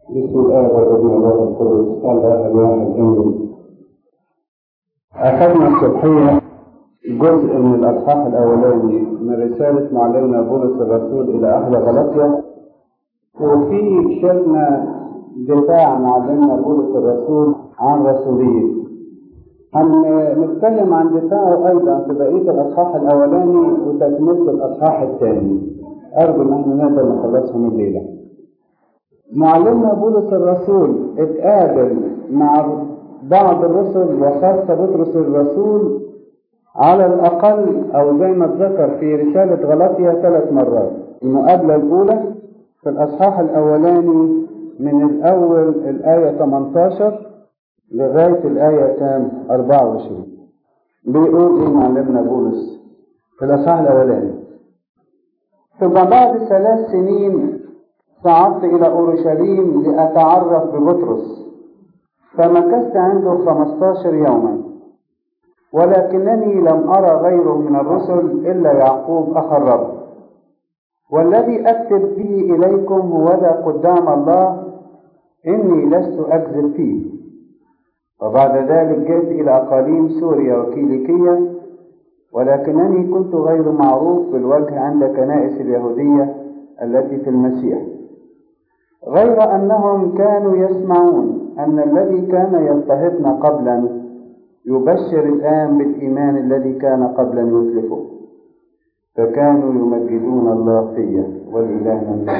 بسم الله والابن والروح القدس الله الواحد امين اخذنا الصبحيه جزء من الاصحاح الاولاني من رساله معلمنا بولس الرسول الى اهل غلطيا وفي شفنا دفاع معلمنا بولس الرسول عن رسوليه هنتكلم عن دفاعه ايضا في بقيه الاصحاح الاولاني وتكمله الاصحاح الثاني ارجو ان احنا نقدر نخلصهم الليله معلمنا بولس الرسول اتقابل مع بعض الرسل وخاصة بطرس الرسول على الأقل أو زي ما اتذكر في رسالة غلطية ثلاث مرات المقابلة الأولى في الأصحاح الأولاني من الأول الآية 18 لغاية الآية كام 24 بيقول إيه معلمنا بولس في الأصحاح الأولاني ثم بعد ثلاث سنين صعدت إلى أورشليم لأتعرف ببطرس فمكثت عنده خمستاشر يوما ولكنني لم أرى غيره من الرسل إلا يعقوب أخ الرب والذي أكتب به إليكم هو ذا قدام الله إني لست أكذب فيه وبعد ذلك جئت إلى أقاليم سوريا وكيليكية ولكنني كنت غير معروف بالوجه عند كنائس اليهودية التي في المسيح غير أنهم كانوا يسمعون أن الذي كان يضطهدنا قبلا يبشر الآن بالإيمان الذي كان قبلا يتلفه فكانوا يمجدون الله فيا والإله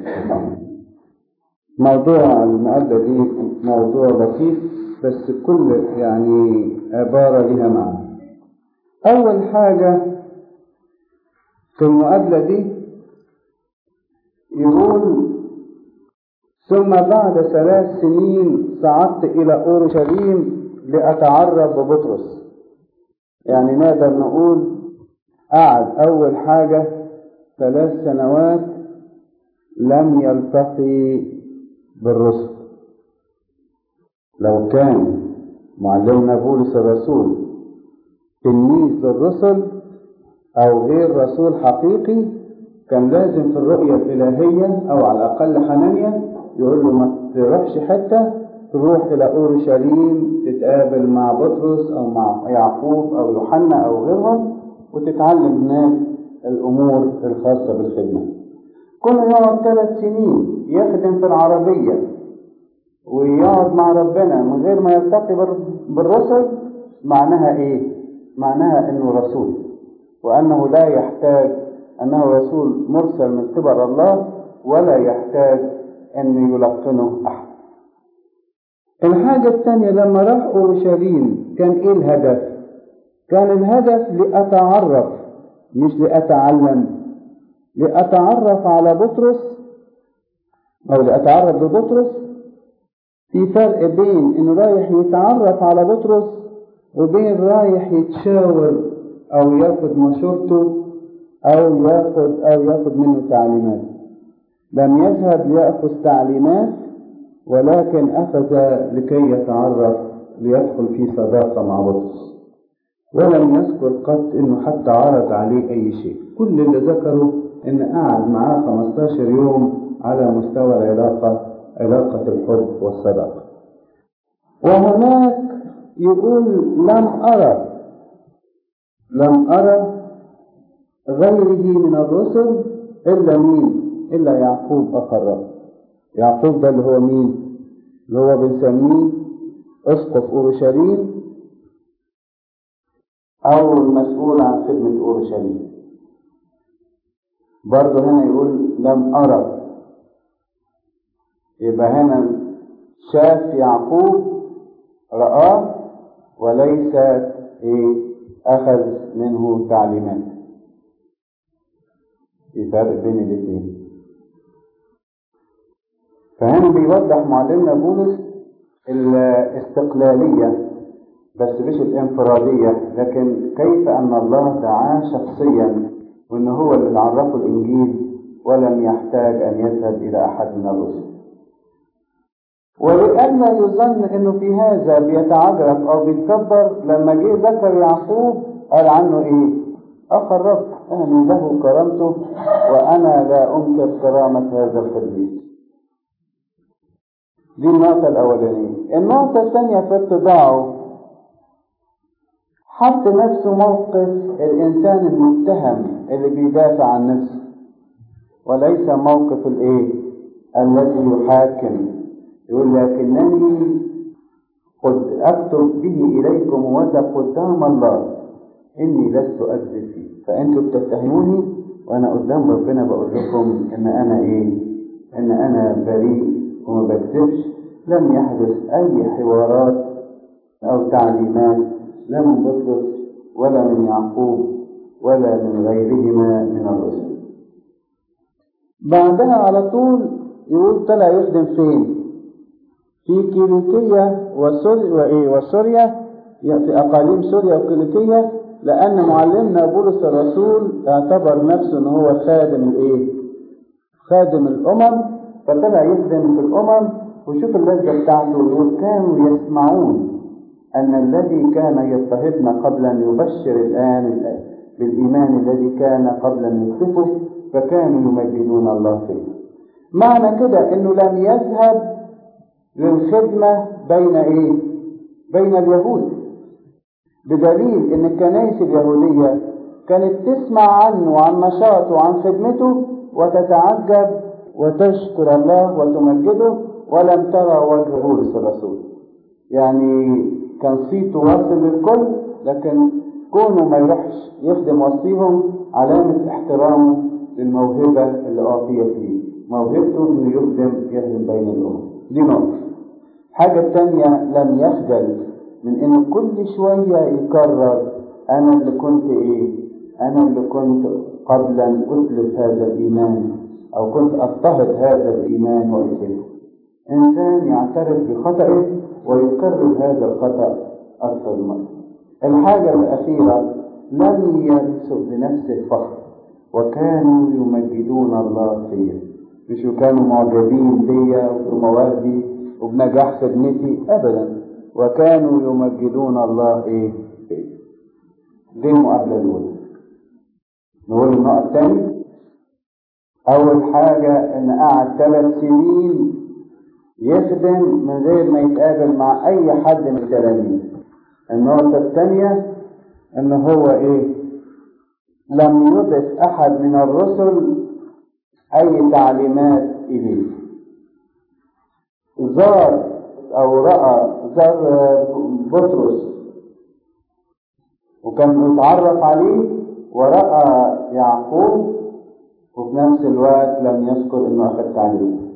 موضوع المقابلة دي موضوع لطيف بس كل يعني عبارة لها معنى أول حاجة في المقابلة دي يقول ثم بعد ثلاث سنين صعدت إلى أورشليم لأتعرف ببطرس يعني نقدر نقول قعد أول حاجة ثلاث سنوات لم يلتقي بالرسل لو كان معلمنا بولس الرسول تلميذ للرسل أو غير رسول حقيقي كان لازم في الرؤية الإلهية أو على الأقل حنانيا يقول له ما تروحش حتة تروح إلى أورشليم تتقابل مع بطرس أو مع يعقوب أو يوحنا أو غيرهم وتتعلم هناك الأمور الخاصة بالخدمة. كل يقعد ثلاث سنين يخدم في العربية ويقعد مع ربنا من غير ما يلتقي بالرسل معناها إيه؟ معناها إنه رسول وأنه لا يحتاج أنه رسول مرسل من قبل الله ولا يحتاج أن يلقنه أحد الحاجة الثانية لما راح أورشليم كان إيه الهدف؟ كان الهدف لأتعرف مش لأتعلم لأتعرف على بطرس أو لأتعرف ببطرس في فرق بين إنه رايح يتعرف على بطرس وبين رايح يتشاور أو ياخد مشورته أو ياخد أو ياخد منه تعليمات لم يذهب ليأخذ تعليمات ولكن أخذ لكي يتعرف ليدخل في صداقة مع بطرس ولم يذكر قط إنه حتى عرض عليه أي شيء كل اللي ذكره إن قعد معاه 15 يوم على مستوى العلاقة علاقة الحب والصداقة وهناك يقول لم أرى لم أرى غيره من الرسل إلا مين؟ إلا يعقوب أخ الرب. يعقوب ده اللي هو مين؟ اللي هو بنسميه أسقف أورشليم أو المسؤول عن خدمة أورشليم. برضه هنا يقول لم أرى. يبقى هنا شاف يعقوب رآه وليس إيه أخذ منه تعليمات. في فرق بين الاثنين فهنا بيوضح معلمنا بولس الاستقلالية بس مش الانفرادية لكن كيف أن الله دعاه شخصيا وأن هو اللي عرفه الإنجيل ولم يحتاج أن يذهب إلى أحد من الرسل ولئلا يظن أنه في هذا بيتعجرف أو بيتكبر لما جه ذكر يعقوب قال عنه إيه؟ أخ الرب أنا له كرامته وأنا لا أنكر كرامة هذا القديس دي النقطة الأولانية النقطة الثانية في اتباعه حط نفسه موقف الإنسان المتهم اللي بيدافع عن نفسه وليس موقف الإيه الذي يحاكم يقول لكنني قد أكتب به إليكم وذا قدام الله إني لست أكذب فيه فأنتوا بتتهموني وأنا قدام ربنا بقول لكم إن أنا إيه إن أنا بريء وما بكذبش لم يحدث أي حوارات أو تعليمات لا من بطرس ولا من يعقوب ولا من غيرهما من الرسل بعدها على طول يقول طلع يخدم فين في كيليكية وسوريا وسوريا في أقاليم سوريا وكيليكية لأن معلمنا بولس الرسول اعتبر نفسه إن هو خادم الإيه؟ خادم الأمم فطلع يخدم في الأمم وشوف اللذة بتاعته يقول كانوا يسمعون أن الذي كان يضطهدنا قبل أن يبشر الآن بالإيمان الذي كان قبل أن يكتفه فكانوا يمجدون الله فيه معنى كده أنه لم يذهب للخدمة بين إيه؟ بين اليهود بدليل أن الكنائس اليهودية كانت تسمع عنه وعن نشاطه وعن خدمته وتتعجب وتشكر الله وتمجده ولم ترى وجه بولس الرسول يعني كان صيته واصل للكل لكن كونه ما يروحش يخدم وسطيهم علامة احترامه للموهبة اللي أعطيت ليه موهبته إنه يخدم يخدم بين الأمم دي نقطة الحاجة الثانية لم يخجل من إنه كل شوية يكرر أنا اللي كنت إيه أنا اللي كنت قبل أن أتلف هذا الإيمان أو كنت أضطهد هذا الإيمان وأتلفه إنسان يعترف بخطئه ويكرر هذا الخطأ أكثر مرة الحاجة الأخيرة لم ينسب لنفسه فخر وكانوا يمجدون الله فيا مش كانوا معجبين بيا وبمواهبي وبنجاح خدمتي أبدا وكانوا يمجدون الله إيه فيا دي المقابلة الأولى نقول النقطة الثانية أول حاجة إن قعد ثلاث سنين يخدم من غير ما يتقابل مع أي حد من التلاميذ النقطة الثانية إن هو إيه لم يضف أحد من الرسل أي تعليمات إليه زار أو رأى زار بطرس وكان متعرف عليه ورأى يعقوب وفي نفس الوقت لم يذكر انه اخذ تعليم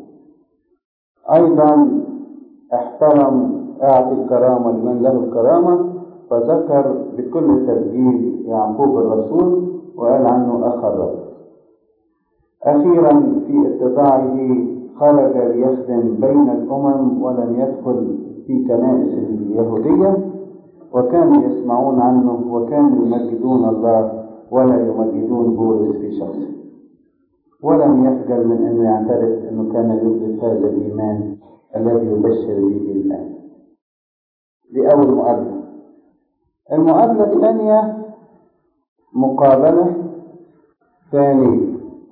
ايضا احترم اعطي الكرامة لمن له الكرامة فذكر بكل تسجيل يعقوب الرسول وقال عنه اخ الرب اخيرا في اتباعه خرج ليخدم بين الامم ولم يدخل في كنائس اليهودية وكانوا يسمعون عنه وكانوا يمجدون الله ولا يمجدون بولس في شخصه ولم يخجل من انه يعترف انه كان يثبت هذا الايمان الذي يبشر به الان دي اول مقابله المقابله الثانيه مقابله ثانيه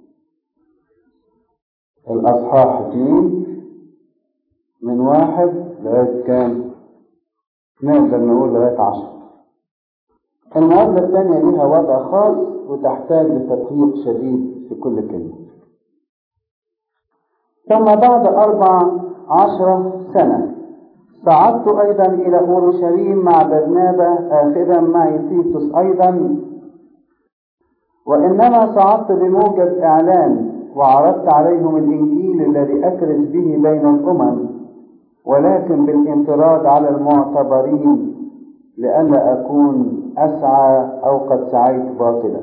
الاصحاح اثنين من واحد لغايه كام نقدر نقول لغايه عشر المقابله الثانيه ليها وضع خاص وتحتاج لتدقيق شديد في كل كلمة ثم بعد أربع عشرة سنة صعدت أيضا إلى أورشليم مع برنابا آخذا معي تيتوس أيضا وإنما صعدت بموجب إعلان وعرضت عليهم الإنجيل الذي أكرز به بين الأمم ولكن بالانفراد على المعتبرين لئلا أكون أسعى أو قد سعيت باطلا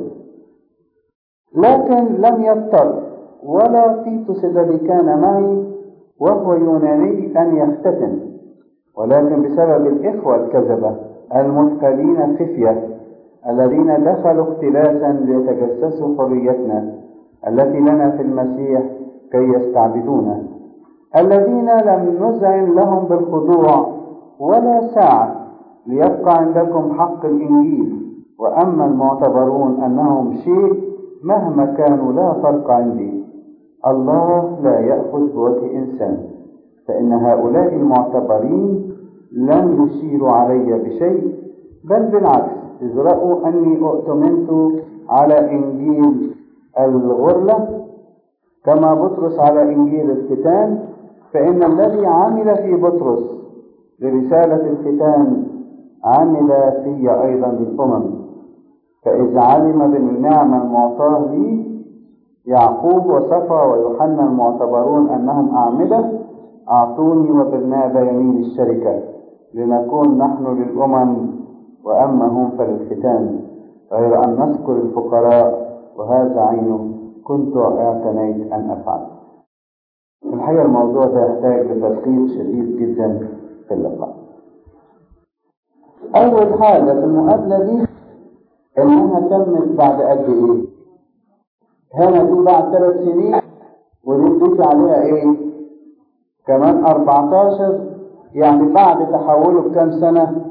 لكن لم يضطر ولا تيتوس الذي كان معي وهو يوناني أن يختتن ولكن بسبب الإخوة الكذبة المثقلين خفية الذين دخلوا اختلاسا ليتجسسوا حريتنا التي لنا في المسيح كي يستعبدونا الذين لم نذعن لهم بالخضوع ولا ساعة ليبقى عندكم حق الإنجيل وأما المعتبرون أنهم شيء مهما كانوا لا فرق عندي الله لا يأخذ بوجه إنسان فإن هؤلاء المعتبرين لم يشيروا علي بشيء بل بالعكس إذ رأوا أني اؤتمنت على إنجيل الغرلة كما بطرس على إنجيل الختان فإن الذي عمل في بطرس لرسالة الختان عمل في أيضا للأمم فإذ علم بالنعمة المعطاة لي يعقوب وصفا ويوحنا المعتبرون أنهم أعمدة أعطوني وبرنابا يمين الشركة لنكون نحن للأمم وأما هم فللختان غير أن نذكر الفقراء وهذا عينه كنت اعتنيت أن أفعل الحقيقة الموضوع ده يحتاج لتدقيق شديد جدا في اللقاء أول حاجة في المقابلة دي إنها تمت بعد قد إيه؟ هنا دي بعد ثلاث سنين ودي تضيف عليها إيه؟ كمان 14 يعني بعد تحوله بكام سنة؟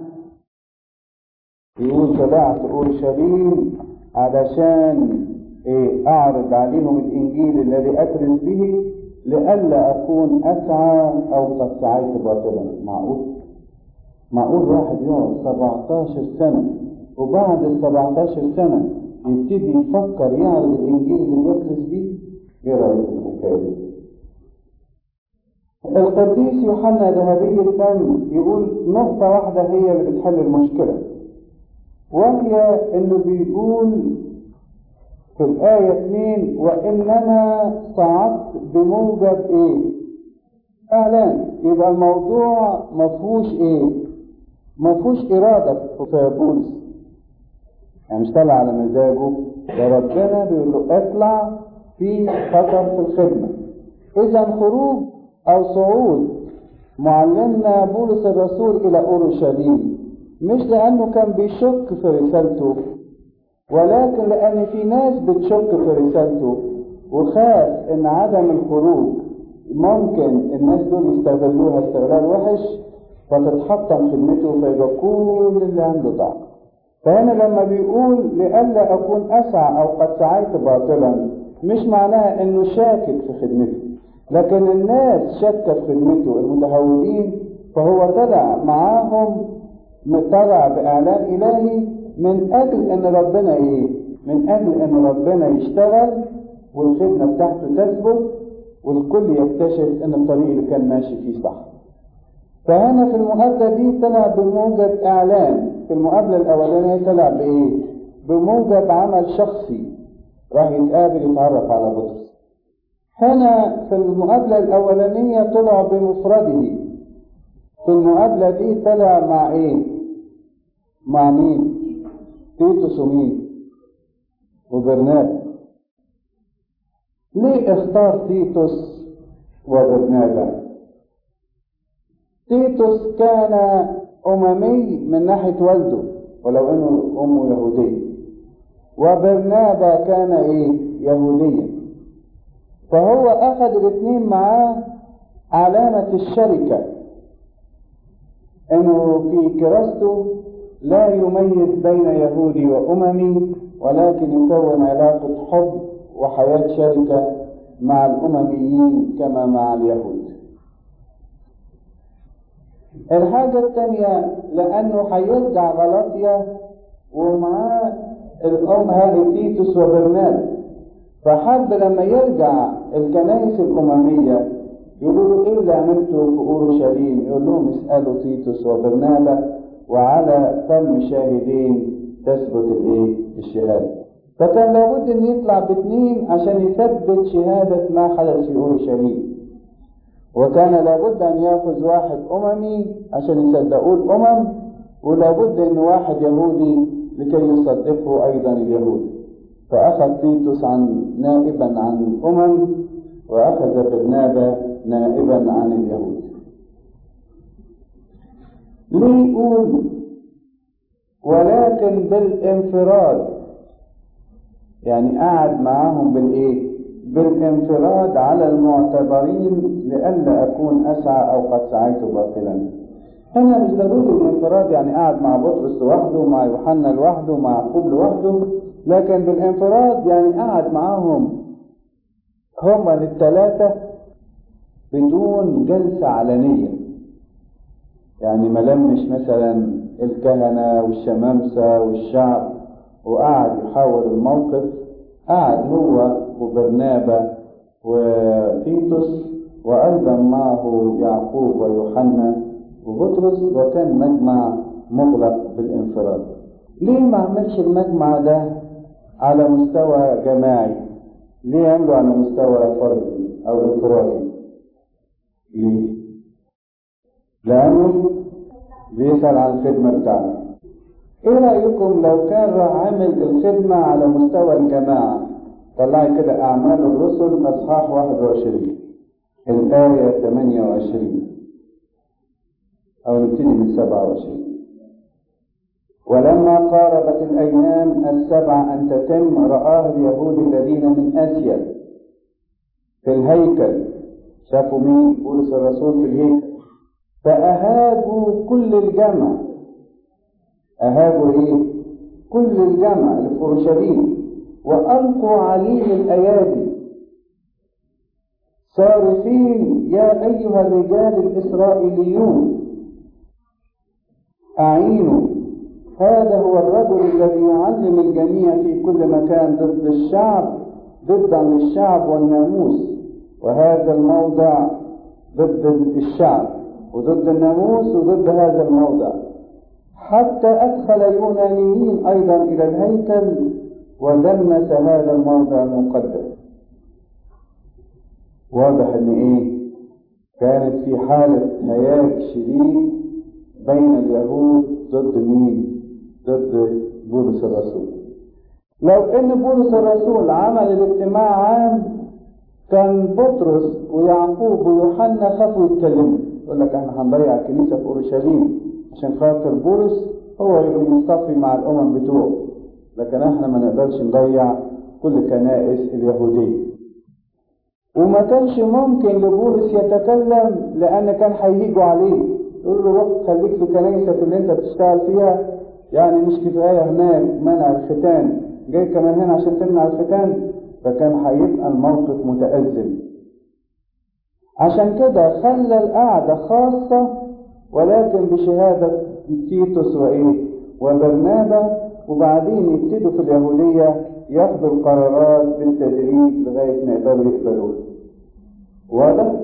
يقول طلعت أورشليم علشان إيه أعرض عليهم الإنجيل الذي أكرز به لئلا أكون أسعى أو قد سعيت باطلا معقول معقول واحد يقعد 17 سنة وبعد ال 17 سنة يبتدي يفكر يعرض الإنجيل اللي يكرز به إيه رأيك في الحكاية دي؟ القديس يوحنا ذهبي الفم يقول نقطة واحدة هي اللي بتحل المشكلة وهي انه بيقول في الآية 2 وإنما صعدت بموجب إيه؟ إعلان يبقى الموضوع مفهوش إيه؟ مفهوش إرادة في بولس يعني مش طالع على مزاجه ده ربنا بيقول له اطلع في خطر في الخدمة إذا خروج أو صعود معلمنا بولس الرسول إلى أورشليم مش لأنه كان بيشك في رسالته ولكن لأن في ناس بتشك في رسالته وخاف إن عدم الخروج ممكن الناس دول يستغلوها استغلال وحش فتتحطم خدمته فيبقى كل اللي عنده ضعف فهنا لما بيقول لئلا أكون أسعى أو قد سعيت باطلا مش معناها إنه شاكك في خدمته لكن الناس شك في خدمته المتهورين فهو طلع معاهم طلع بإعلان إلهي من أجل أن ربنا إيه؟ من أجل أن ربنا يشتغل والخدمة بتاعته تثبت والكل يكتشف أن الطريق اللي كان ماشي فيه صح. فهنا في المقابلة دي طلع بموجب إعلان، في المقابلة الأولانية طلع بإيه؟ بموجب عمل شخصي راح يتقابل يتعرف على بطرس. هنا في المقابلة الأولانية طلع بمفرده. في المقابلة دي طلع مع إيه؟ مع مين؟ تيتوس ومين؟ وبرنابا. ليه اختار تيتوس وبرنابا؟ تيتوس كان أممي من ناحية والده ولو إنه أمه يهودية. وبرنابا كان إيه؟ يهوديا. فهو أخذ الاثنين معاه علامة الشركة. إنه في كراسته لا يميز بين يهودي وأممي ولكن يكون علاقة حب وحياة شركة مع الأمميين كما مع اليهود الحاجة الثانية لأنه هيرجع غلطية ومعاه الأم هذه تيتوس وبرنابا فحب لما يرجع الكنائس الأممية يقولوا إيه اللي عملته في أورشليم يقول لهم اسألوا تيتوس وبرنابا وعلى فم شاهدين تثبت الايه الشهاده فكان لابد ان يطلع باثنين عشان يثبت شهاده ما حدث في اورشليم وكان لابد ان ياخذ واحد اممي عشان يصدقوه الامم ولابد ان واحد يهودي لكي يصدقه ايضا اليهود فاخذ تيتوس عن نائبا عن الامم واخذ برنابا نائبا عن اليهود ليه يقول ولكن بالانفراد يعني قعد معاهم بالايه بالانفراد على المعتبرين لئلا اكون اسعى او قد سعيت باطلا هنا مش ضروري الانفراد يعني قعد مع بطرس لوحده مع يوحنا لوحده مع يعقوب لوحده لكن بالانفراد يعني قعد معاهم هما الثلاثة بدون جلسة علنية يعني ما لمش مثلا الكهنة والشمامسة والشعب وقعد يحاور الموقف قعد هو وبرنابا وتيتوس وأيضا معه يعقوب ويوحنا وبطرس وكان مجمع مغلق بالانفراد ليه ما عملش المجمع ده على مستوى جماعي ليه عمله على مستوى فردي أو انفرادي ليه لأنه بيسأل عن الخدمة بتاعته ايه رأيكم لو كان راح عامل الخدمة على مستوى الجماعة طلعي كده أعمال الرسل أصحاح 21 الآية 28 أو نبتدي من 27 ولما قاربت الأيام السبع أن تتم رآه اليهود الذين من آسيا في الهيكل شافوا مين؟ بولس الرسول في الهيكل فأهاجوا كل الجمع أهاجوا إيه؟ كل الجمع اللي في أورشليم وألقوا عليه الأيادي صارخين يا أيها الرجال الإسرائيليون أعينوا هذا هو الرجل الذي يعلم الجميع في كل مكان ضد الشعب ضدا للشعب والناموس وهذا الموضع ضد الشعب وضد الناموس وضد هذا الموضع حتى أدخل اليونانيين أيضا إلى الهيكل ودنس هذا الموضع المقدس واضح ان ايه كانت في حالة هياج شديد بين اليهود ضد مين ضد بولس الرسول لو ان بولس الرسول عمل الاجتماع عام كان بطرس ويعقوب ويوحنا خافوا يتكلموا يقول لك احنا هنضيع الكنيسه في اورشليم عشان خاطر بولس هو يبقى مصطفي مع الامم بتوعه لكن احنا ما نقدرش نضيع كل كنائس اليهوديه وما كانش ممكن لبولس يتكلم لان كان هيهيجوا عليه يقول له روح خليك في كنيسة اللي انت بتشتغل فيها يعني مش كفاية هناك منع الختان جاي كمان هنا عشان تمنع الختان فكان هيبقى الموقف متأزم عشان كده خلى القعدة خاصة ولكن بشهادة تيتوس وإيه وبرنابا وبعدين يبتدوا في اليهودية ياخدوا القرارات بالتدريج لغاية ما يقدروا يقبلوها واضح؟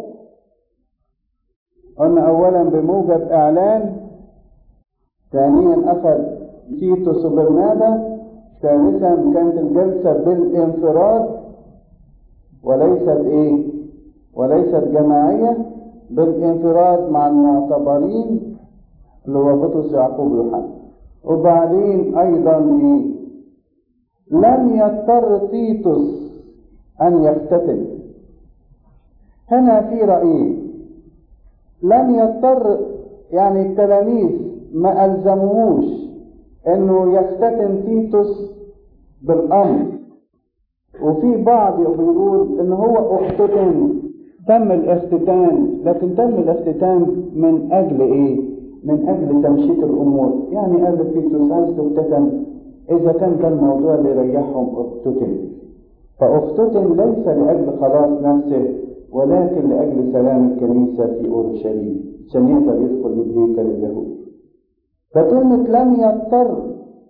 قلنا أولا بموجب إعلان ثانيا أخذ تيتوس وبرنابا ثالثا كانت الجلسة بالانفراد وليست إيه؟ وليست جماعية بالانفراد مع المعتبرين اللي هو بطرس يعقوب يوحنا وبعدين أيضا إيه؟ لم يضطر تيتوس أن يختتن هنا في رأيين لم يضطر يعني التلاميذ ما ألزموهوش إنه يختتن تيتوس بالأمر وفي بعض بيقول إن هو اختتن تم الاختتان لكن تم الاختتان من أجل إيه؟ من أجل تمشيط الأمور يعني قال تيتوس عايز تختتن إذا كان ده الموضوع اللي يريحهم اختتن فاختتن ليس لأجل خلاص نفسه ولكن لأجل سلام الكنيسة في أورشليم عشان يقدر يدخل من هيكل اليهود فكلمة لم يضطر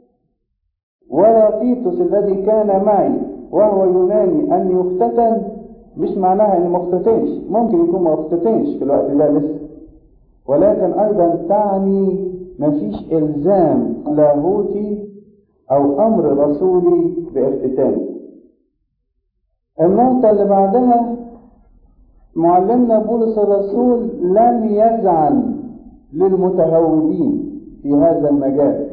ولا تيتوس الذي كان معي وهو يوناني أن يختتن مش معناها إنه ما اختتنش ممكن يكون ما اختتنش في الوقت ده لسه ولكن أيضا تعني مفيش إلزام لاهوتي أو أمر رسولي باختتان النقطة اللي بعدها معلمنا بولس الرسول لم يزعل للمتهودين في هذا المجال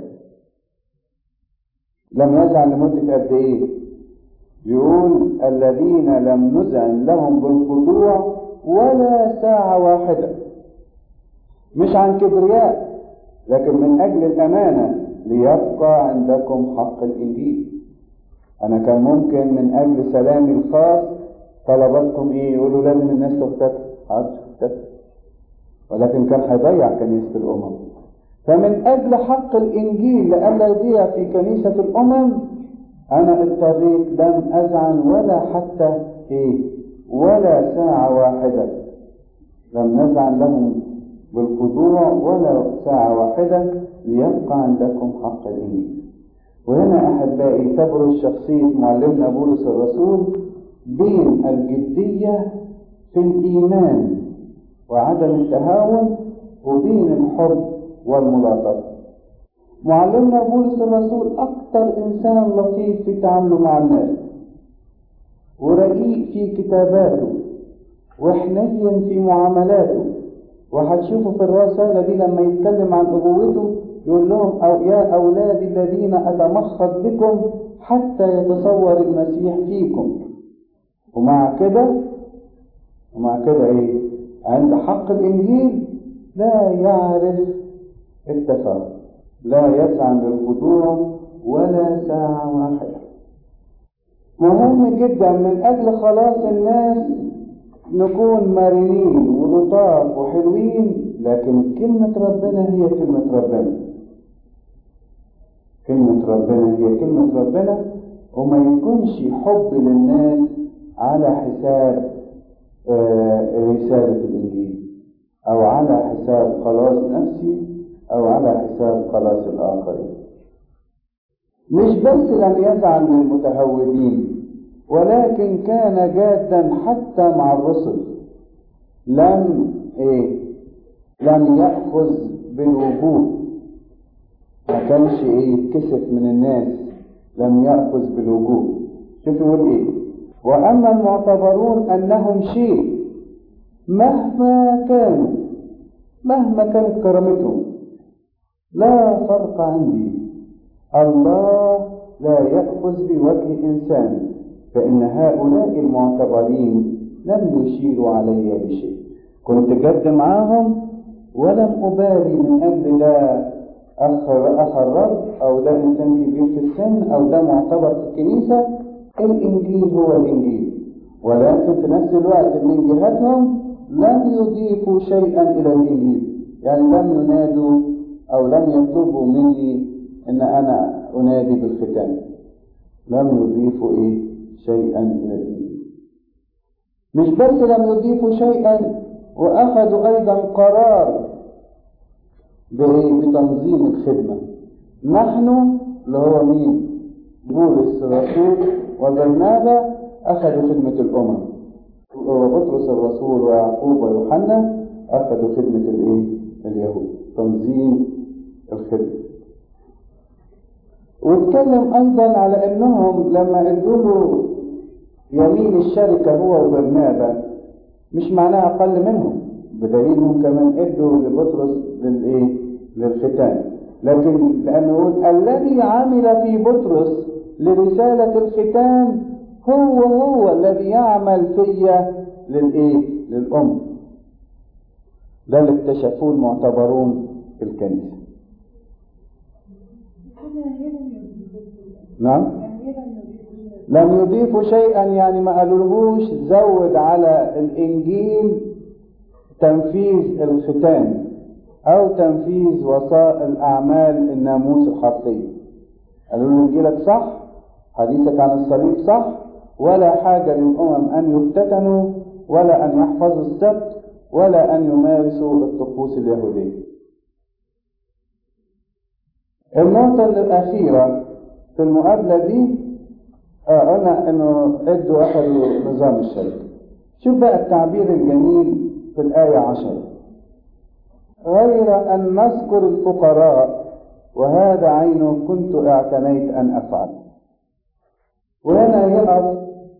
لم يزعل لمدة قد إيه؟ يقول الذين لم نزعل لهم بالخضوع ولا ساعة واحدة مش عن كبرياء لكن من أجل الأمانة ليبقى عندكم حق الإنجيل أنا كان ممكن من أجل سلامي الخاص طلباتكم إيه يقولوا لازم الناس تختفي حاضر تختفي ولكن كان هيضيع كنيسة الأمم فمن أجل حق الإنجيل لئلا يضيع في كنيسة الأمم أنا اضطريت لم أزعل ولا حتى إيه ولا ساعة واحدة لم نزعل لهم بالخضوع ولا ساعة واحدة ليبقى عندكم حق الإنجيل وهنا أحبائي تبرز شخصية معلمنا بولس الرسول بين الجدية في الإيمان وعدم التهاون وبين الحب والملاطفة معلمنا بولس الرسول أكثر إنسان لطيف في تعامله مع الناس ورقيق في كتاباته وحنين في معاملاته وهتشوفوا في الرسالة دي لما يتكلم عن أبوته يقول لهم أو يا أولادي الذين أتمخض بكم حتى يتصور المسيح فيكم ومع كده ومع كده إيه عند حق الإنجيل لا يعرف التفاهم لا يسعى للخضوع ولا ساعة واحدة مهم جدا من أجل خلاص الناس نكون مرنين ولطاف وحلوين لكن كلمة ربنا هي كلمة ربنا كلمة ربنا هي كلمة ربنا وما يكونش حب للناس على حساب رسالة الإنجيل أو على حساب خلاص نفسي أو على حساب خلاص الآخرين مش بس لم يزعل من المتهودين ولكن كان جادا حتى مع الرسل لم ايه لم يأخذ بالوجود ما كانش ايه يتكسف من الناس لم يأخذ بالوجود شوف يقول ايه واما المعتبرون انهم شيء مهما كانوا مهما كانت كرامتهم لا فرق عندي الله لا يأخذ بوجه إنسان فإن هؤلاء المعتبرين لم يشيروا علي بشيء كنت جد معاهم ولم أبالي من أجل ده أخ أخ الرب أو ده إنسان كبير في السن أو ده معتبر في الكنيسة الإنجيل هو الإنجيل ولكن في نفس الوقت من جهتهم لم يضيفوا شيئا إلى الإنجيل يعني لم ينادوا أو لم يطلبوا مني إن أنا أنادي بالختان لم يضيفوا إيه شيئا إلى الإنجيل مش بس لم يضيفوا شيئا وأخذوا أيضا قرار بتنظيم الخدمة نحن اللي هو مين بولس الرسول وبرنابا أخذوا خدمة الأمم وبطرس الرسول ويعقوب ويوحنا أخذوا خدمة الإيه؟ اليهود تنظيم الخدمة واتكلم أيضا على أنهم لما ادوا يمين الشركة هو وبرنابا مش معناها أقل منهم بدليل انهم كمان ادوا لبطرس للايه؟ للختان لكن لأنه يقول الذي عمل في بطرس لرسالة الختان هو هو الذي يعمل فيا للايه؟ للأم ده اللي اكتشفوه المعتبرون في الكنيسة نعم لم يضيفوا شيئا يعني ما قالولهوش زود على الإنجيل تنفيذ الختان أو تنفيذ وسائل أعمال الناموس الحرفية قالوا له إنجيلك صح حديثك عن الصليب صح ولا حاجة للأمم أن يفتتنوا ولا أن يحفظوا السبت ولا أن يمارسوا الطقوس اليهودية النقطة الأخيرة في المقابلة دي آه قلنا إنه إدوا أخذوا نظام الشركة شوف بقى التعبير الجميل في الآية عشرة غير أن نذكر الفقراء وهذا عينه كنت اعتنيت أن أفعل وهنا يقف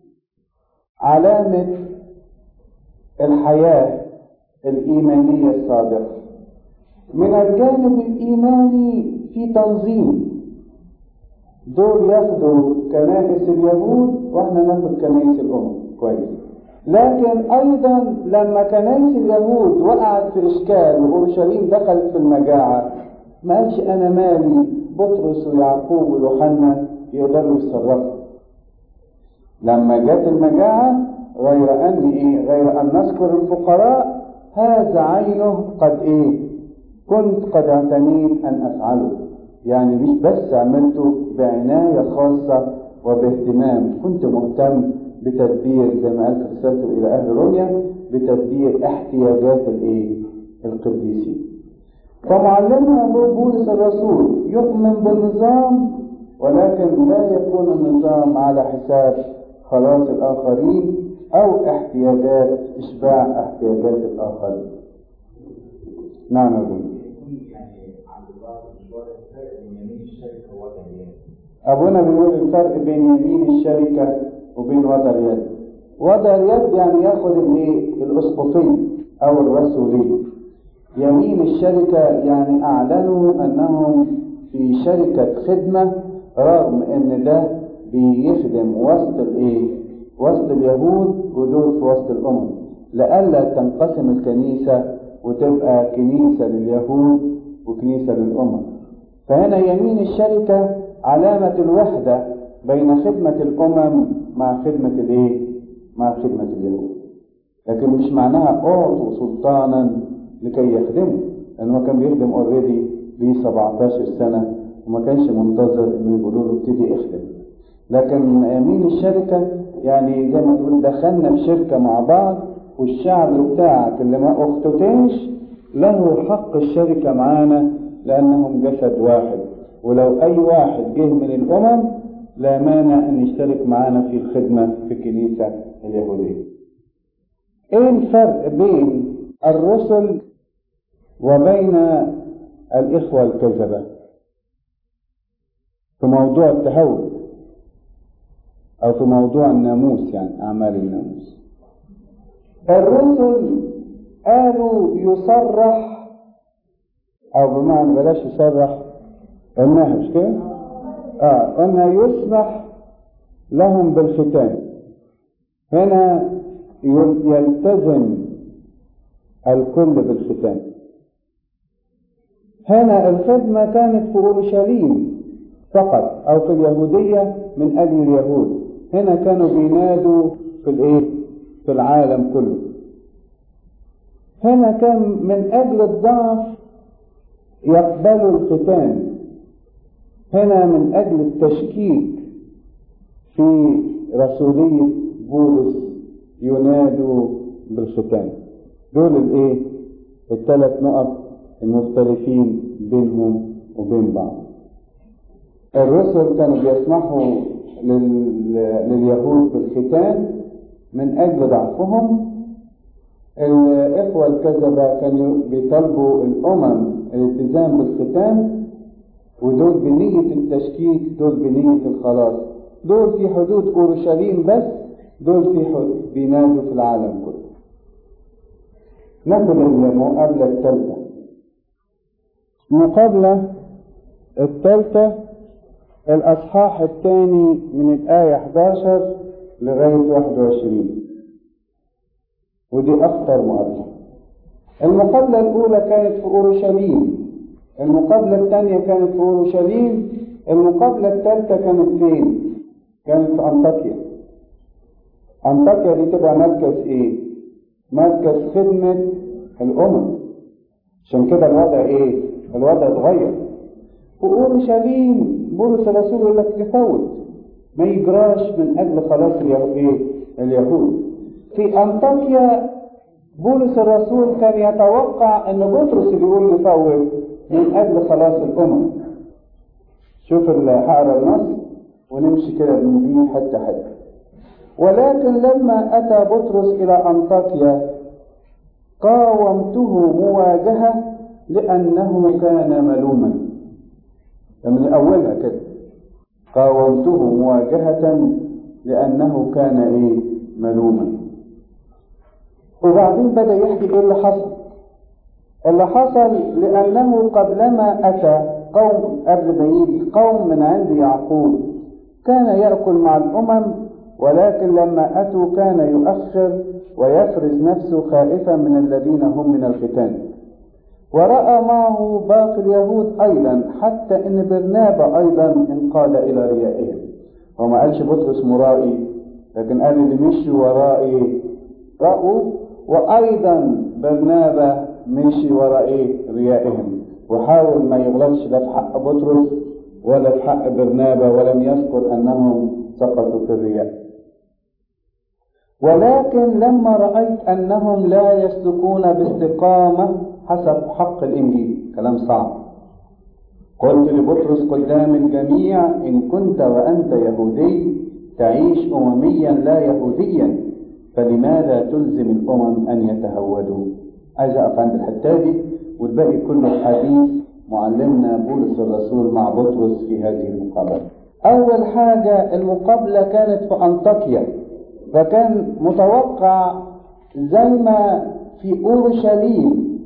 علامة الحياة الإيمانية الصادقة من الجانب الإيماني في تنظيم دول ياخدوا كنائس اليهود واحنا ناخد كنائس الأمم كويس لكن أيضا لما كنائس اليهود وقعت في إشكال وأورشليم دخلت في المجاعة ما قالش أنا مالي بطرس ويعقوب ويوحنا يقدروا يتصرفوا لما جت المجاعة غير أن إيه غير أن نذكر الفقراء هذا عينه قد إيه كنت قد اعتنيت أن أفعله يعني مش بس عملته بعناية خاصة وباهتمام كنت مهتم بتدبير زي ما قال في رسالته إلى أهل روميا بتدبير احتياجات الايه القديسين فمعلمنا بولس الرسول يؤمن بالنظام ولكن لا يكون النظام على حساب خلاص الآخرين أو احتياجات إشباع احتياجات الآخرين نعم يا ابونا أبونا بيقول الفرق بين يمين الشركة وبين وضع اليد وضع اليد يعني ياخد الايه الاسقفيه او الرسوليه يمين الشركه يعني اعلنوا انهم في شركه خدمه رغم ان ده بيخدم وسط الايه وسط اليهود ودول في وسط الامم لئلا تنقسم الكنيسه وتبقى كنيسه لليهود وكنيسه للامم فهنا يمين الشركه علامه الوحده بين خدمه الامم مع خدمه الايه مع خدمة اليهود لكن مش معناها أعطوا سلطانا لكي يخدموا لأنه كان بيخدم اوريدي ليه 17 سنة وما كانش منتظر إنه يقولوا له ابتدي اخدم لكن يمين الشركة يعني زي ما تقول دخلنا في شركة مع بعض والشعب بتاعك اللي ما أختتنش له حق الشركة معانا لأنهم جسد واحد ولو أي واحد جه من الأمم لا مانع أن يشترك معانا في الخدمة في الكنيسة اليهودية. إيه الفرق بين الرسل وبين الإخوة الكذبة؟ في موضوع التهود أو في موضوع الناموس يعني أعمال الناموس. الرسل قالوا يصرح أو بمعنى بلاش يصرح قلناها مش كده؟ آه أنه يسمح لهم بالختان هنا يلتزم الكل بالختان هنا الخدمة كانت في أورشليم فقط أو في اليهودية من أجل اليهود هنا كانوا بينادوا في الإيه؟ في العالم كله هنا كان من أجل الضعف يقبلوا الختان هنا من أجل التشكيك في رسولية بولس ينادوا بالختان دول الايه الثلاث نقط المختلفين بينهم وبين بعض الرسل كانوا بيسمحوا لل... لليهود بالختان من أجل ضعفهم الإخوة الكذبة كانوا بيطالبوا الأمم الالتزام بالختان ودول بنية التشكيك دول بنية الخلاص دول في حدود أورشليم بس دول في حدود بينادوا في العالم كله ناخد المقابلة الثالثة المقابلة الثالثة الأصحاح الثاني من الآية 11 لغاية 21 ودي أخطر مقابلة المقابلة الأولى كانت في أورشليم المقابلة الثانية كانت في أورشليم المقابلة الثالثة كانت فين؟ كانت في أنطاكيا أنطاكيا دي تبقى مركز إيه؟ مركز خدمة الأمم عشان كده الوضع إيه؟ الوضع اتغير في أورشليم بولس الرسول يقول لك يفوت ما يجراش من أجل خلاص اليهود اليهود في أنطاكيا بولس الرسول كان يتوقع أن بطرس اللي يقول يفوت من أجل خلاص الأمم شوف هقرا النص ونمشي كده بنبيه حتى حتى ولكن لما أتى بطرس إلى أنطاكيا قاومته مواجهة لأنه كان ملوما من أولها كده قاومته مواجهة لأنه كان إيه ملوما وبعدين بدأ يحكي إيه اللي حصل اللي حصل لأنه قبلما أتى قوم قبل ما يجي قوم من عند يعقوب كان يأكل مع الأمم ولكن لما أتوا كان يؤخر ويفرز نفسه خائفا من الذين هم من الختان ورأى معه باقي اليهود أيضا حتى إن برنابا أيضا انقاد إلى ريائهم وما قالش بطرس مرائي لكن قال اللي مشي ورائي رأوا وأيضا برنابا مشي وراء ريائهم وحاول ما يغلطش لا في حق بطرس ولا في حق برنابا ولم يذكر أنهم سقطوا في الرياء ولكن لما رأيت أنهم لا يسلكون باستقامة حسب حق الإنجيل كلام صعب قلت لبطرس قدام الجميع إن كنت وأنت يهودي تعيش أمميا لا يهوديا فلماذا تلزم الأمم أن يتهودوا عايز أقف عند الحتة دي والباقي كله حديث معلمنا بولس الرسول مع بطرس في هذه المقابلة أول حاجة المقابلة كانت في أنطاكيا فكان متوقع زي ما في أورشليم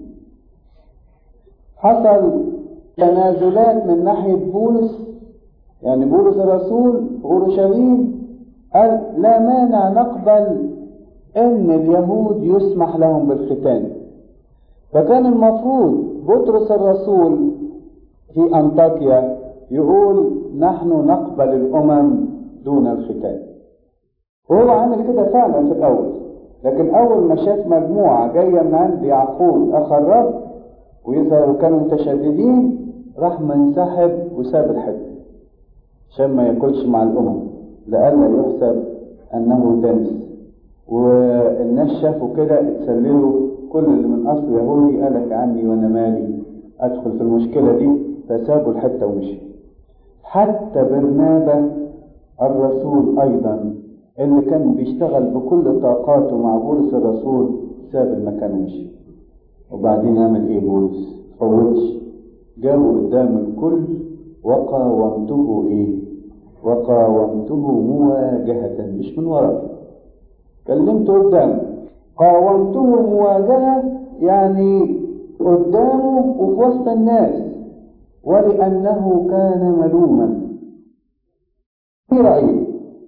حصل تنازلات من ناحية بولس يعني بولس الرسول في أورشليم قال لا مانع نقبل ان اليهود يسمح لهم بالختان فكان المفروض بطرس الرسول في انطاكيا يقول نحن نقبل الامم دون الختان وهو عامل كده فعلا في الاول لكن اول ما شاف مجموعه جايه من عند يعقوب اخ الرب ويظهروا كانوا متشددين راح منسحب وساب الحته عشان ما ياكلش مع الامم لئلا يحسب انه دنس والناس شافوا كده اتسللوا كل اللي من اصل يهودي قال لك عني وانا مالي ادخل في المشكله دي فسابوا الحته ومشي حتى برنابا الرسول ايضا اللي كان بيشتغل بكل طاقاته مع بولس الرسول ساب المكان ومشي وبعدين عمل ايه بولس فوتش جابوا قدام الكل وقاومته ايه وقاومته مواجهة مش من وراء كلمته قدامه قاومته مواجهة يعني قدامه وفي وسط الناس ولأنه كان ملوما في رأي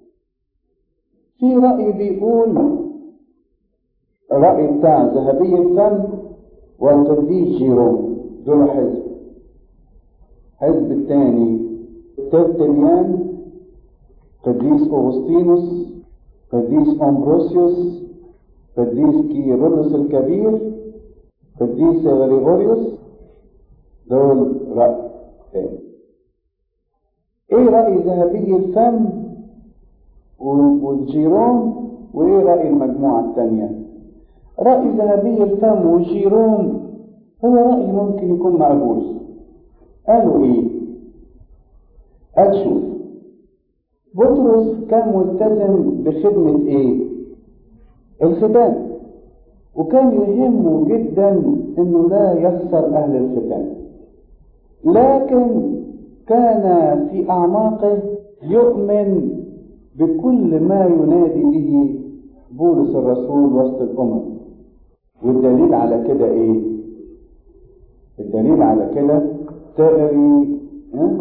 في رأي بيقول الرأي بتاع ذهبي الفم والقديس جيروم دول حزب حزب الثاني ترتليان قديس أغسطينوس قديس أمبروسيوس قديس كيرلس الكبير قديس غريغوريوس دول رأي تاني ايه رأي ذهبي الفم والجيروم وايه رأي المجموعة التانية رأي ذهبي الفم والجيروم هو رأي ممكن يكون مقبول قالوا ايه قال شوف بطرس كان ملتزم بخدمة ايه الختان وكان يهمه جدا انه لا يخسر اهل الختان لكن كان في اعماقه يؤمن بكل ما ينادي به بولس الرسول وسط الامم والدليل على كده ايه الدليل على كده تقري ها؟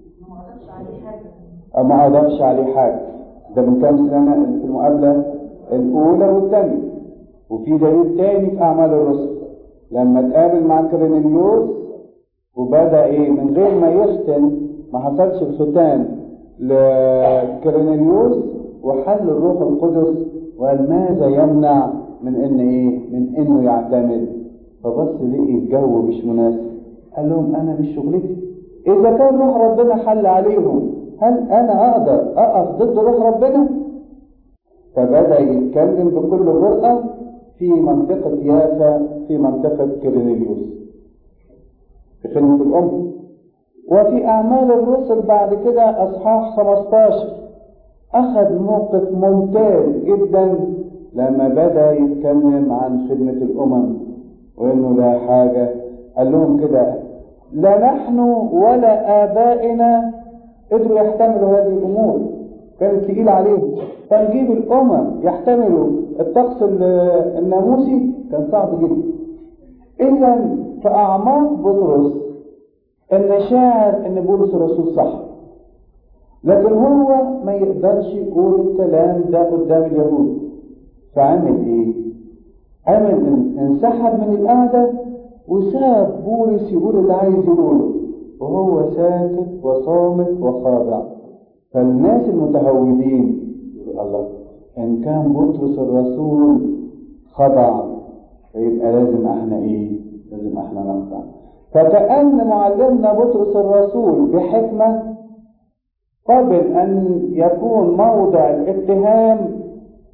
ما اضافش عليه حاجه ده من كام سنه في المقابله الاولى والثانيه وفي دليل تاني في اعمال الرسل لما اتقابل مع كرينيليوس وبدا ايه من غير ما يختن ما حصلش الختان لكرينيليوس وحل الروح القدس وقال ماذا يمنع من ان ايه من انه يعتمد فبص لقي الجو مش مناسب قال لهم انا مش شغلتي اذا كان روح ربنا حل عليهم هل انا اقدر اقف ضد روح ربنا فبدا يتكلم بكل جرأة في منطقة يافا في منطقة كيرينيليوس في خدمة الأم وفي أعمال الرسل بعد كده أصحاح 15 أخذ موقف ممتاز جدا لما بدأ يتكلم عن خدمة الأمم وإنه لا حاجة قال لهم كده لا نحن ولا آبائنا قدروا يحتملوا هذه الأمور كانت تقيلة عليهم فنجيب الأمم يحتملوا الطقس الناموسي كان صعب جدا إذا في أعماق بطرس إن شاعر إن بولس الرسول صح لكن هو ما يقدرش يقول الكلام ده قدام اليهود فعمل إيه؟ عمل انسحب من القعدة وساب بولس يقول اللي عايز يقوله وهو ساكت وصامت وخاضع فالناس المتهودين الله ان كان بطرس الرسول خضع فيبقى لازم احنا ايه لازم احنا نخضع فكأن معلمنا بطرس الرسول بحكمة قبل ان يكون موضع الاتهام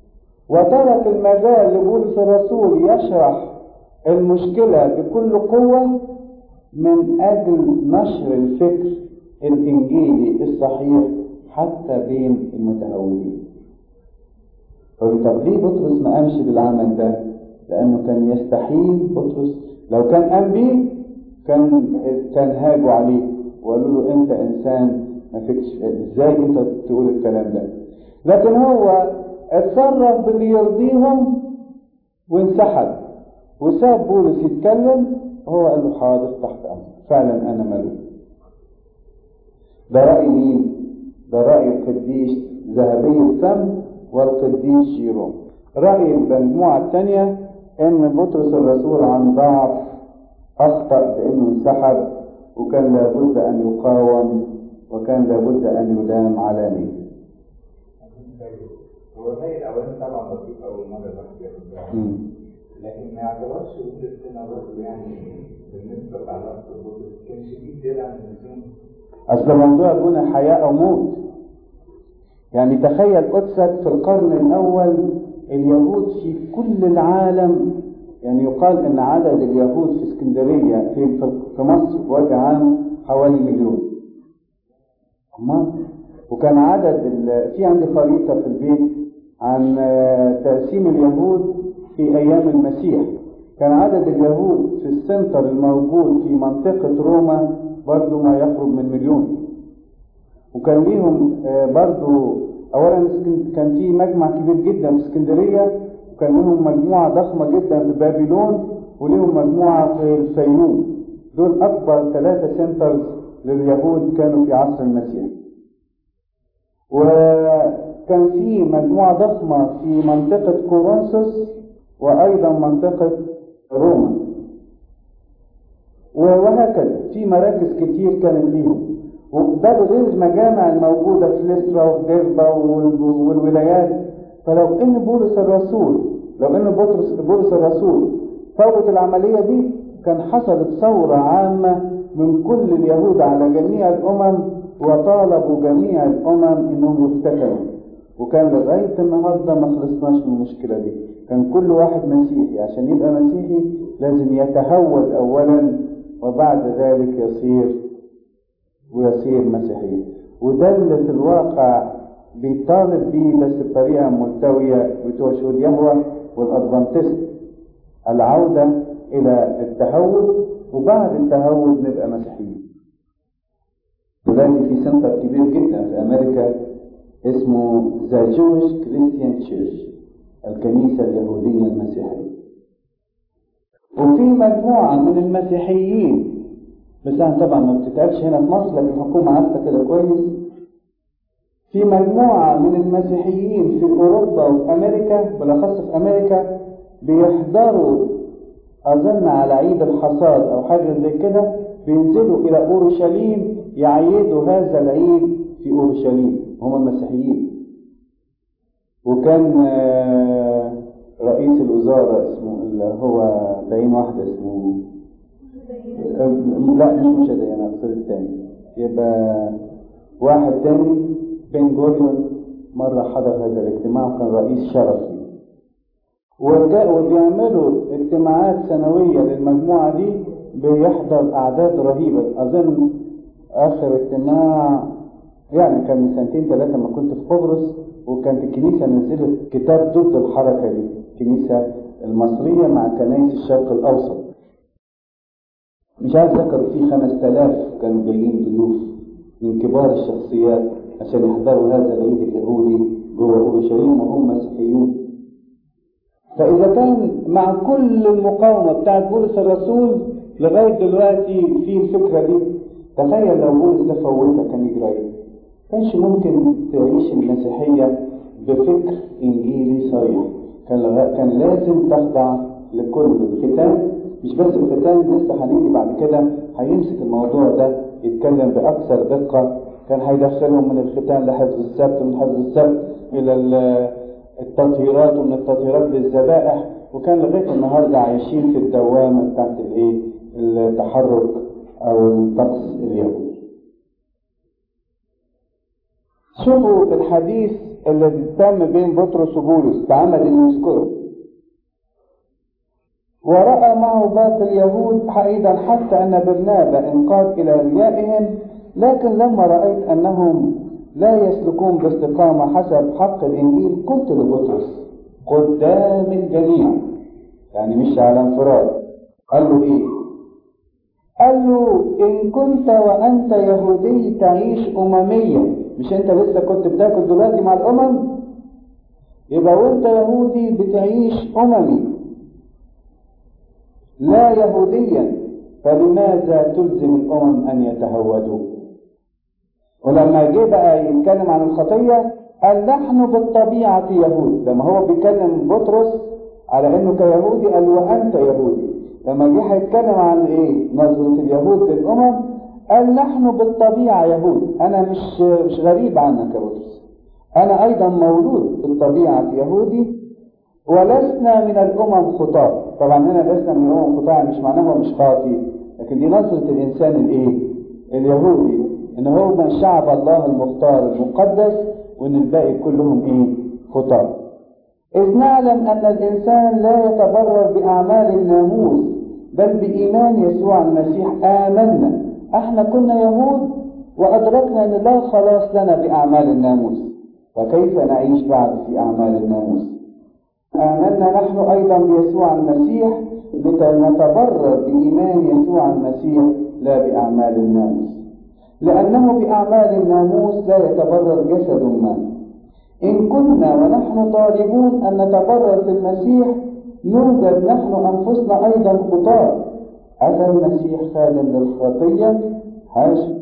وترك المجال لبولس الرسول يشرح المشكلة بكل قوة من أجل نشر الفكر الإنجيلي الصحيح حتى بين المتهورين. طب ليه بطرس ما قامش بالعمل ده؟ لأنه كان يستحيل بطرس لو كان قام بيه كان كان هاجوا عليه وقالوا له أنت إنسان ما فيكش إزاي أنت تقول الكلام ده؟ لكن هو اتصرف باللي يرضيهم وانسحب وساب بولس يتكلم وهو قال له حاضر تحت امر فعلا انا ملوك ده راي مين ده راي القديس ذهبي الفم والقديس جيروم راي المجموعه الثانيه ان بطرس الرسول عن ضعف اخطا بانه انسحب وكان لابد ان يقاوم وكان لابد ان يلام علانيه هو زي الاولاني طبعا لطيف اول مره الواحد ياخد باله لكن ما يعتبرش وجود هنا برضه يعني بالنسبه لعلاقه البطل كان شديد زياده عن اللزوم اصل موضوع ابونا حياه او موت يعني تخيل قدسك في القرن الاول اليهود في كل العالم يعني يقال ان عدد اليهود في اسكندريه في في مصر بوجه عام حوالي مليون أما وكان عدد في عندي خريطه في البيت عن تقسيم اليهود في ايام المسيح كان عدد اليهود في السنتر الموجود في منطقه روما برضو ما يقرب من مليون وكان ليهم برضو اولا كان في مجمع كبير جدا في اسكندريه وكان لهم مجموعه ضخمه جدا في بابلون وليهم مجموعه في الفيوم دول اكبر ثلاثه سنترز لليهود كانوا في عصر المسيح وكان في مجموعه ضخمه في منطقه كورنثوس وايضا منطقه روما وهكذا في مراكز كتير كانت ليهم وده غير المجامع الموجودة في ليسترا وفي ديربا والولايات فلو ان بولس الرسول لو ان بطرس بولس الرسول فوت العملية دي كان حصلت ثورة عامة من كل اليهود على جميع الأمم وطالبوا جميع الأمم إنهم يفتكروا وكان لغاية النهاردة ما خلصناش من المشكلة دي كان كل واحد مسيحي عشان يبقى مسيحي لازم يتهود أولا وبعد ذلك يصير ويصير مسيحيا وده اللي في الواقع بيطالب بيه بس بطريقة ملتوية بتوع شهود يهوى والأدفانتست العودة إلى التهود وبعد التهود نبقى مسيحيين دلوقتي في سنتر كبير جدا في أمريكا اسمه ذا جويش كريستيان تشيرش الكنيسة اليهودية المسيحية وفي مجموعة من المسيحيين بس أنا طبعا ما بتتعبش هنا في مصر لكن الحكومة عارفة كده كويس في مجموعة من المسيحيين في أوروبا وفي أمريكا بالأخص في أمريكا بيحضروا أظن على عيد الحصاد أو حاجة زي كده بينزلوا إلى أورشليم يعيدوا هذا العيد في أورشليم هم المسيحيين وكان رئيس الوزارة اسمه اللي هو باين واحد اسمه لا مش مش ده انا اقصد الثاني يبقى واحد تاني بن جوريون مرة حضر هذا الاجتماع وكان رئيس شرفي وبيعملوا اجتماعات سنوية للمجموعة دي بيحضر أعداد رهيبة أظن آخر اجتماع يعني كان من سنتين ثلاثة ما كنت في قبرص وكانت الكنيسة نزلت كتاب ضد الحركة دي الكنيسة المصرية مع كنائس الشرق الأوسط مش عارف ذكر في 5000 كانوا جايين ضيوف من كبار الشخصيات عشان يحضروا هذا العيد اليهودي جوه اورشليم وهم مسيحيون فاذا كان مع كل المقاومه بتاعت بولس الرسول لغايه دلوقتي في الفكره دي تخيل لو بولس ده فوتها كان يجرى ايه؟ كانش ممكن تعيش المسيحيه بفكر انجيلي صريح كان كان لازم تخضع لكل الختان مش بس الختان لسه هنيجي بعد كده هيمسك الموضوع ده يتكلم باكثر دقه كان هيدخلهم من الختان لحفظ السبت ومن حفظ السبت الى التطهيرات ومن التطهيرات للذبائح وكان لغايه النهارده عايشين في الدوامه بتاعت الايه التحرك او الطقس اليهودي شوفوا الحديث اللي تم بين بطرس وبولس تعمد انه يذكره ورأى معه باقي اليهود أيضا حتى أن برنابا انقاد إلى ريائهم لكن لما رأيت أنهم لا يسلكون باستقامة حسب حق الإنجيل قلت لبطرس قدام الجميع يعني مش على انفراد قال له إيه؟ قال له إن كنت وأنت يهودي تعيش أمميا مش أنت لسه كنت بتاكل دلوقتي مع الأمم يبقى وأنت يهودي بتعيش أممي لا يهوديا فلماذا تلزم الأمم أن يتهودوا ولما جه بقى يتكلم عن الخطية قال نحن بالطبيعة يهود لما هو بيكلم بطرس على انه كيهودي قال وانت يهودي لما جه هيتكلم عن ايه نظرة اليهود للامم قال نحن بالطبيعة يهود انا مش مش غريب عنك يا بطرس انا ايضا مولود بالطبيعة يهودي ولسنا من الامم خطاة طبعا هنا لسنا من الامم خطاة مش معناه هو مش خاطي لكن دي نظرة الانسان الايه اليهودي ان هو من شعب الله المختار المقدس وان الباقي كلهم ايه خطاة إذ نعلم أن الإنسان لا يتبرر بأعمال الناموس بل بإيمان يسوع المسيح آمنا احنا كنا يهود وأدركنا أن لا خلاص لنا بأعمال الناموس وكيف نعيش بعد في أعمال الناموس آمنا نحن أيضا بيسوع المسيح لنتبرر بإيمان يسوع المسيح لا بأعمال الناموس لأنه بأعمال الناموس لا يتبرر جسد ما إن كنا ونحن طالبون أن نتبرر في المسيح نوجد نحن أنفسنا أيضا خطاة أفا المسيح خادم للخطية حاشا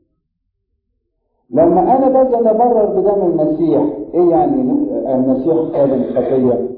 لما أنا باجي أتبرر بدم المسيح إيه يعني المسيح خادم الخطية؟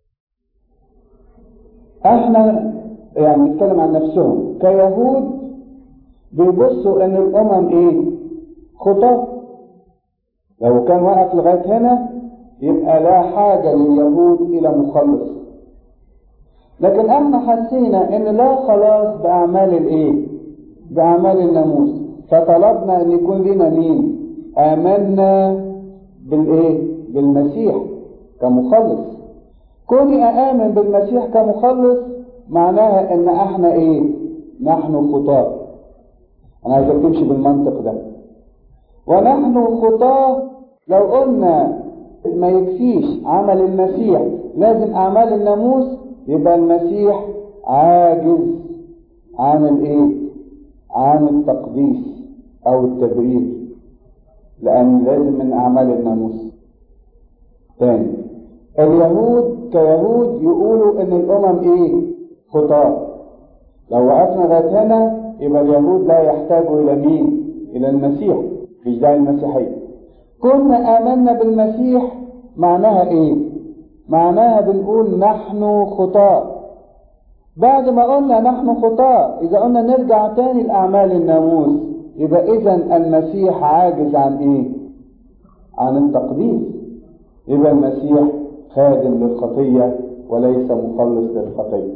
إحنا يعني نتكلم عن نفسهم كيهود بيبصوا ان الامم ايه خطاة لو كان واقف لغايه هنا يبقى لا حاجه لليهود الى مخلص لكن احنا حسينا ان لا خلاص باعمال الايه باعمال الناموس فطلبنا ان يكون لنا مين امنا بالايه بالمسيح كمخلص كوني اامن بالمسيح كمخلص معناها ان احنا ايه نحن خطاه انا عايزك تمشي بالمنطق ده ونحن خطاه لو قلنا ما يكفيش عمل المسيح لازم اعمال الناموس يبقى المسيح عاجز عن الايه عن التقديس او التبرير لان لازم من اعمال الناموس تاني اليهود كيهود يقولوا ان الامم ايه خطاه لو وقفنا لغايه هنا يبقى اليهود لا يحتاجوا إلى مين؟ إلى المسيح مش داعي المسيحية كنا آمنا بالمسيح معناها إيه؟ معناها بنقول نحن خطاة بعد ما قلنا نحن خطاة إذا قلنا نرجع تاني لأعمال الناموس يبقى إذا المسيح عاجز عن إيه؟ عن التقديس يبقى المسيح خادم للخطية وليس مخلص للخطية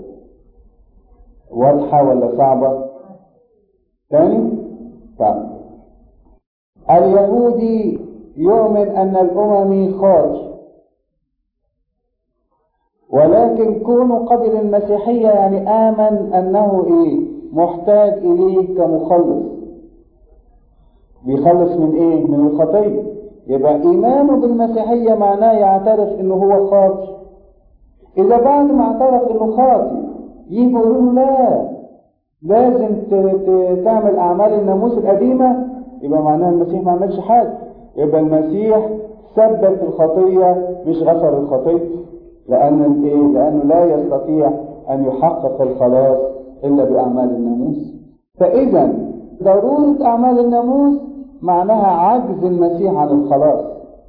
واضحة ولا صعبة؟ ثاني طيب اليهودي يؤمن أن الأمم خاطئ ولكن كونه قبل المسيحية يعني آمن أنه إيه محتاج إليه كمخلص بيخلص من إيه من الخطية يبقى إيمانه بالمسيحية معناه يعترف إنه هو خاطئ إذا بعد ما اعترف إنه خاطئ يجي يقولوا لا لازم تعمل أعمال الناموس القديمة يبقى معناها المسيح ما عملش حاجة يبقى المسيح سبب الخطية مش غفر الخطية لأن إيه؟ لأنه لا يستطيع أن يحقق الخلاص إلا بأعمال الناموس فإذا ضرورة أعمال الناموس معناها عجز المسيح عن الخلاص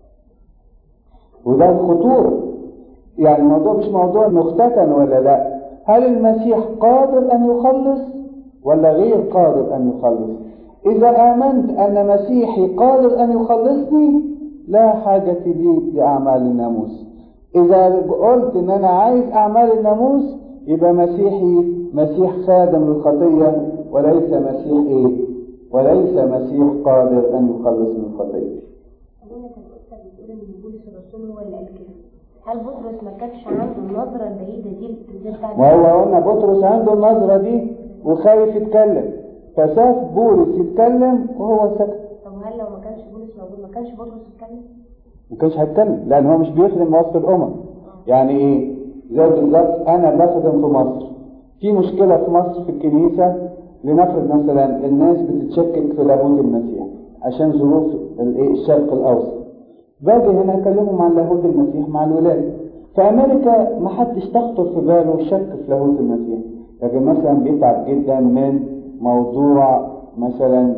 وده الخطورة يعني الموضوع مش موضوع مختتن ولا لا هل المسيح قادر أن يخلص ولا غير قادر أن يخلص إذا آمنت أن مسيحي قادر أن يخلصني لا حاجة لي لأعمال الناموس إذا قلت إن أنا عايز أعمال الناموس يبقى مسيحي مسيح خادم للخطية وليس مسيح إيه؟ وليس مسيح قادر أن يخلص من الخطية. بتقول ان بولس الرسول هو اللي قال كده هل بطرس ما كانش عنده النظره البعيده دي زي بتاعت ما هو قلنا بطرس عنده النظرة دي وخايف يتكلم فشاف بولس يتكلم وهو سكت طب هل لو ما كانش بولس موجود ما كانش بطرس يتكلم؟ ما كانش هيتكلم لان هو مش بيخدم وسط الامم يعني ايه زي بالظبط انا بخدم في مصر في مشكله في مصر في الكنيسه لنفرض مثلا الناس بتتشكك في لاهوت المسيح عشان ظروف الايه الشرق الاوسط باجي هنا اكلمهم عن لاهوت المسيح مع الولاد في امريكا ما حدش تخطر في باله الشك في لاهوت المسيح لكن مثلا بيتعب جدا من موضوع مثلا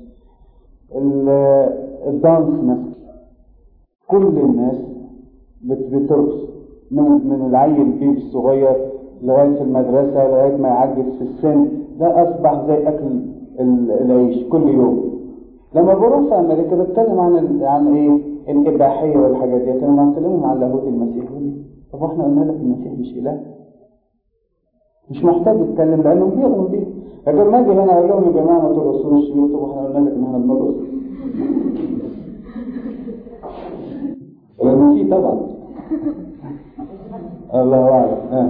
ال- الدانس مثلا كل الناس بت- بترقص من من العيل البيبي الصغير لغايه المدرسه لغايه ما يعجز في السن ده اصبح زي اكل ال- العيش كل يوم لما بروح في امريكا بتكلم عن ال- عن ايه الاباحيه والحاجات دي لما بتكلمهم عن لاهوت المسيح يقول لي، طب واحنا قلنا لك المسيح مش اله مش محتاج يتكلم لانه بيؤمن بيه لكن لما اجي هنا اقول لهم يا جماعه ما ترقصوش يقولوا طب واحنا قلنا لك ان احنا بنرقص لأنه في طبعا الله أعلم آه.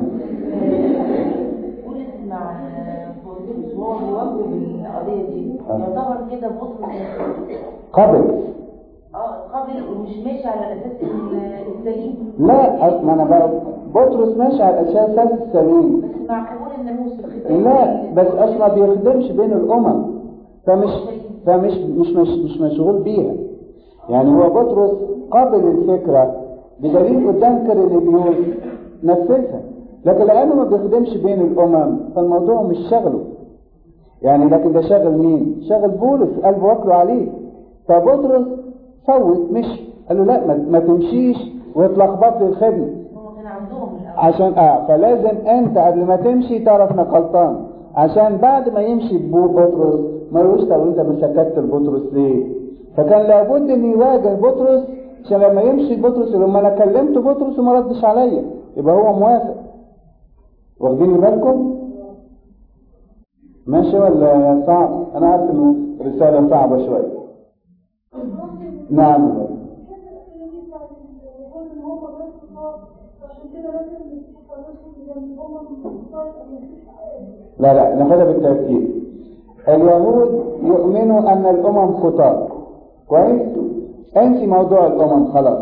بولس مع بطرس وهو بيواجهه بالقضيه دي آه. يعتبر كده بطرس قبل اه قابل ومش ماشي على الاساس ال- السليم لا أص- ما انا بقى بطرس ماشي على الاساس السليم بس مع قبول الناموس الختان لا بس اصلا ما بيخدمش بين الامم فمش فمش مش مش مش مشغول بيها يعني هو بطرس قابل الفكره بدليل قدام كرينيليوس نفذها لكن لانه ما بيخدمش بين الامم فالموضوع مش شغله يعني لكن ده شغل مين؟ شغل بولس قلبه واكله عليه فبطرس فوت مشي قال له لا ما, ما تمشيش وتلخبط لي الخدمه هم كان عندهم الاول عشان اه فلازم انت قبل ما تمشي تعرف انك غلطان عشان بعد ما يمشي بو بطرس ما يقولوش طب انت ما سكتت لبطرس ليه؟ فكان لابد ان يواجه بطرس عشان لما يمشي بطرس يقول لما انا كلمت بطرس وما ردش عليا يبقى هو موافق واخدين بالكم؟ ماشي ولا صعب؟ انا عارف انه رساله صعبه شويه نعم لا لا ناخدها بالترتيب اليهود يؤمنوا ان الامم خطاة كويس انسي موضوع الامم خلاص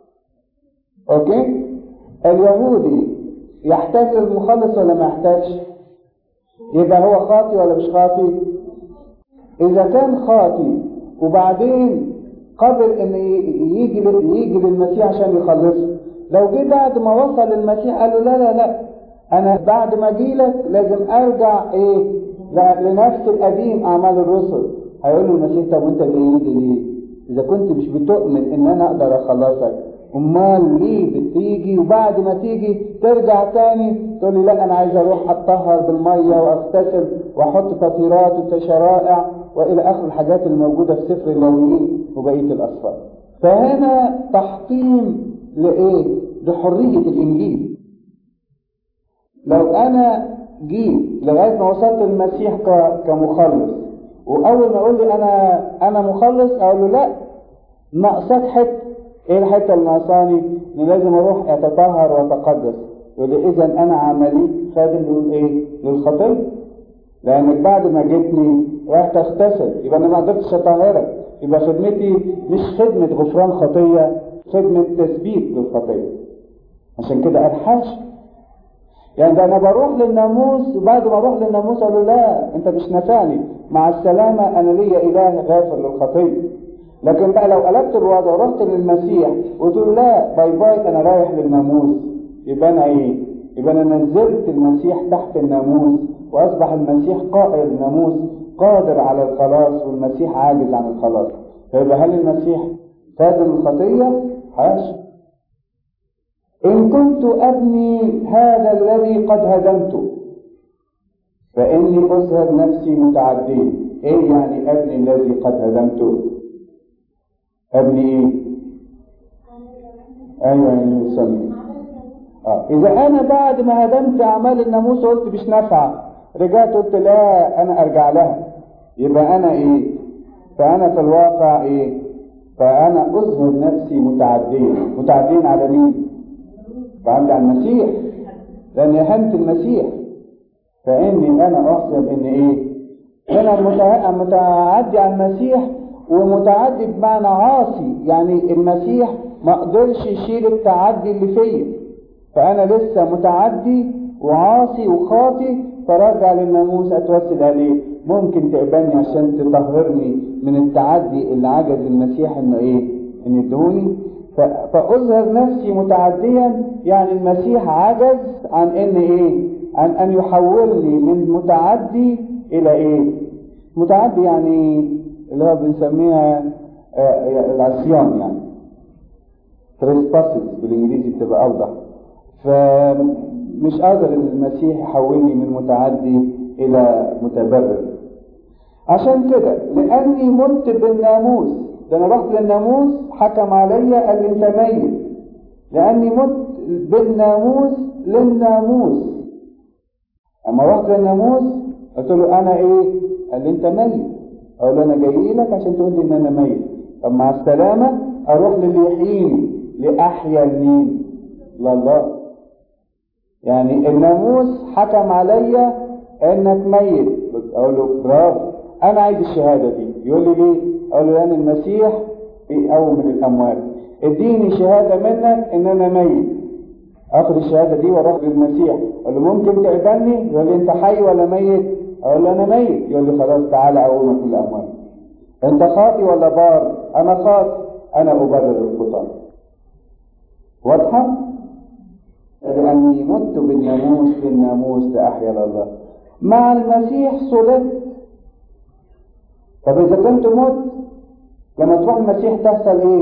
اوكي اليهودي يحتاج للمخلص ولا ما يحتاجش يبقى هو خاطي ولا مش خاطي اذا كان خاطي وبعدين قبل ان ي- يجي ل- يجي للمسيح عشان يخلصه لو جه بعد ما وصل للمسيح قال له لا لا لا انا بعد ما اجي لك لازم ارجع ايه ل- لنفس القديم اعمال الرسل هيقول له المسيح طب وانت جاي لي ليه اذا كنت مش بتؤمن ان انا اقدر اخلصك امال ليه بتيجي وبعد ما تيجي ترجع تاني تقول لي لا انا عايز اروح اتطهر بالميه واغتسل واحط تطهيرات وشرائع والى اخر الحاجات اللي موجوده في سفر اللاويين وبقيه الاسفار فهنا تحطيم لايه لحريه الانجيل لو انا جيت لغايه ما وصلت للمسيح ك- كمخلص واول ما يقول لي انا انا مخلص اقول له لا ناقصك حته ايه الحته اللي ناقصاني؟ ان لازم اروح اتطهر واتقدس يقول لي اذا انا عملي خادم للايه؟ للخطيه لانك بعد ما جيتني رايح تغتسل يبقى انا ما قدرتش اطهرك يبقى خدمتي مش خدمه غفران خطيه خدمه تثبيت للخطيه عشان كده قال حاشا يعني ده انا بروح للناموس وبعد ما اروح للناموس اقول له لا انت مش نافعني مع السلامه انا ليا اله غافر للخطيه لكن بقى لو قلبت الوضع ورحت للمسيح وقلت له لا باي باي انا رايح للناموس يبقى انا ايه؟ يبقى انا نزلت المسيح تحت الناموس واصبح المسيح قائد الناموس قادر على الخلاص والمسيح عاجز عن الخلاص فيبقى هل المسيح قادر الخطيه؟ حاشا إن كنت أبني هذا الذي قد هدمته فإني أسهد نفسي متعديا إيه يعني أبني الذي قد هدمته أبني إيه أيوة يعني يسمي آه. إذا أنا بعد ما هدمت أعمال الناموس قلت مش نافعة رجعت قلت لا أنا أرجع لها يبقى أنا إيه فأنا في الواقع إيه فأنا أظهر نفسي متعديا متعديا على مين؟ بعد عن المسيح لأن أهنت المسيح فإني أنا أحسب إن إيه؟ أنا متع- متعدي على المسيح ومتعدي بمعنى عاصي يعني المسيح ما قدرش يشيل التعدي اللي فيا فأنا لسه متعدي وعاصي وخاطي فراجع للناموس أتوسل عليه ممكن تقبلني عشان تطهرني من التعدي اللي عجز المسيح إنه إيه؟ إن يدوني ف- فأظهر نفسي متعديا يعني المسيح عجز عن إن إيه؟ عن أن يحولني من متعدي إلى إيه؟ متعدي يعني اللي هو بنسميها آه، العصيان يعني تريسباسز بالانجليزي بتبقى اوضح فمش قادر ان المسيح يحولني من متعدي الى متبرر عشان كده لاني مت بالناموس ده انا رحت للناموس حكم عليا قال لي انت ميت لاني مت بالناموس للناموس اما رحت للناموس قلت له انا ايه قال لي انت ميت اقول له انا جاي لك عشان تقول لي ان انا ميت طب مع السلامه اروح للي يحييني لاحيا المين لله يعني الناموس حكم عليا انك ميت اقول له برافو انا عايز الشهاده دي يقول لي ليه اقول له لان المسيح بيقوم من الاموات اديني شهاده منك ان انا ميت اخد الشهاده دي واروح للمسيح اقول له ممكن تقبلني يقول لي انت حي ولا ميت اقول له انا ميت يقول لي خلاص تعالى اقومك من الاموات انت خاطي ولا بار انا خاطي انا ابرر الخطاه واضحه لاني مت بالناموس بالناموس لاحيا لله مع المسيح صلبت طب اذا كنت مت لما تروح المسيح تحصل ايه